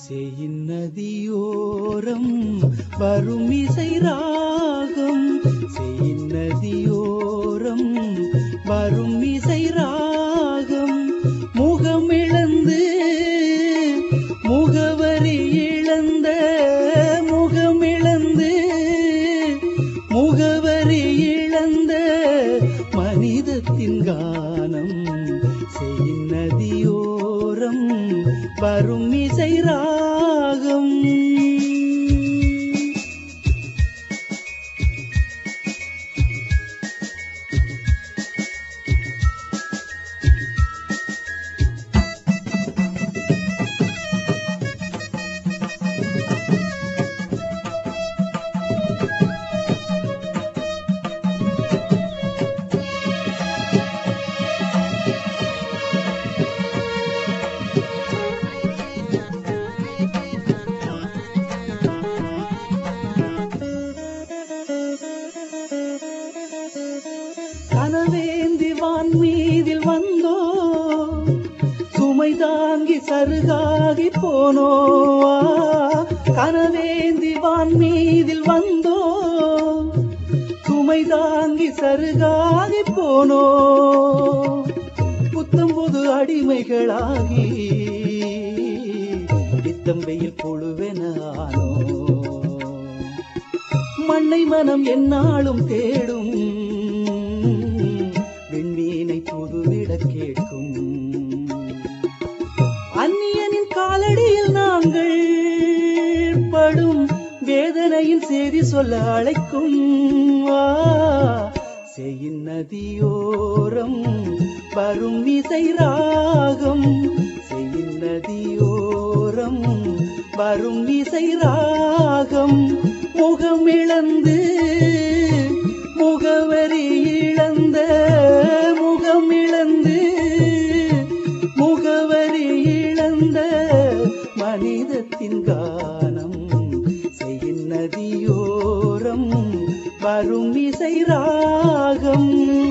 செய்யின் நதியோரம் வரும் இசை ராகம் செய்யின் நதியோரம் வரும் இசை ராகம் முகமிழந்து முகவரி இழந்த முகமிழந்து முகவரி இழந்த மனிதத்தின் கானம் செய்யின் நதியோரம் வரும் இசை ராகம் கனவேந்தி வான் மீதில் வந்தோ சுமை தாங்கி சருகாகி போனோ கனவேந்தி வான் மீதில் வந்தோ சுமை தாங்கி சருகாகி போனோ புத்தம் புது அடிமைகளாகி நித்தம் வெயில் புழுவென ஆனோ மண்ணை மனம் என்னாலும் தேடும் விண்மீனை புதுவிட கேட்கும் அந்நியனின் காலடியில் நாங்கள் படும் வேதனையின் செய்தி சொல்ல அழைக்கும் ஆ, செய்யின் நதியோரம் வரும் இசை ராகம் செய்யின் நதியோரம் வரும் இசை ராகம் முகமிழந்து முகவரி இழந்த முகமிழந்து முகவரி இழந்த மனிதத்தின் கானம் செய்யின் நதியோரம் வரும் இசை ராகம்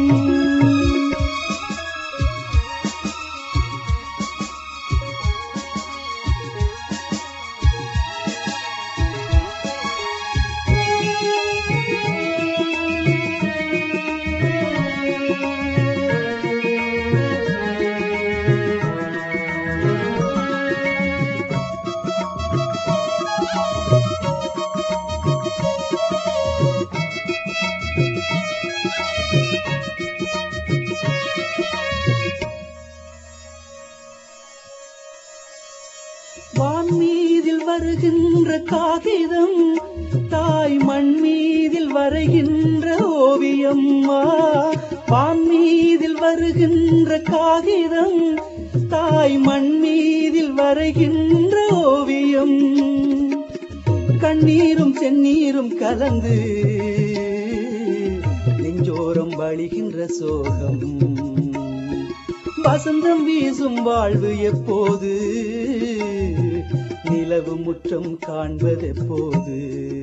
வான் மீதில் வருகின்ற காகிதம் தாய் மண் மீதில் வரைகின்ற ஓவியம் ஆ, வான் மீதில் வருகின்ற காகிதம் தாய் மண் மீதில் வரைகின்ற ஓவியம் கண்ணீரும் செந்நீரும் கலந்து நெஞ்சோரம் வழிகின்ற சோகம் வசந்தம் வீசும் வாழ்வு எப்போது நிலவு முற்றம் காண்பது எப்போது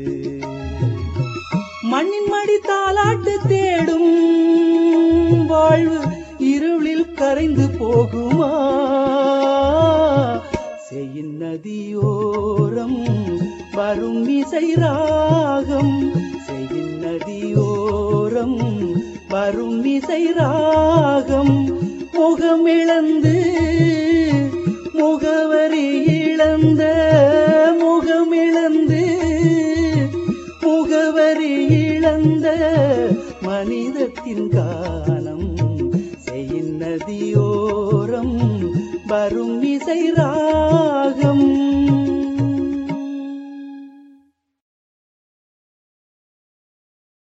மண்ணின் மடி தாலாட்டு தேடும் வாழ்வு இருளில் கரைந்து போகுமா செய்யின் நதியோரம் வரும் இசை ராகம் செய்யின் நதியோரம் வரும் இசை ராகம் முகமிழந்து முகவரி இழந்த முகமிழந்து முகவரி இழந்த மனிதத்தின் கானம் செய்யின் நதியோரம் வரும் இசை ராகம்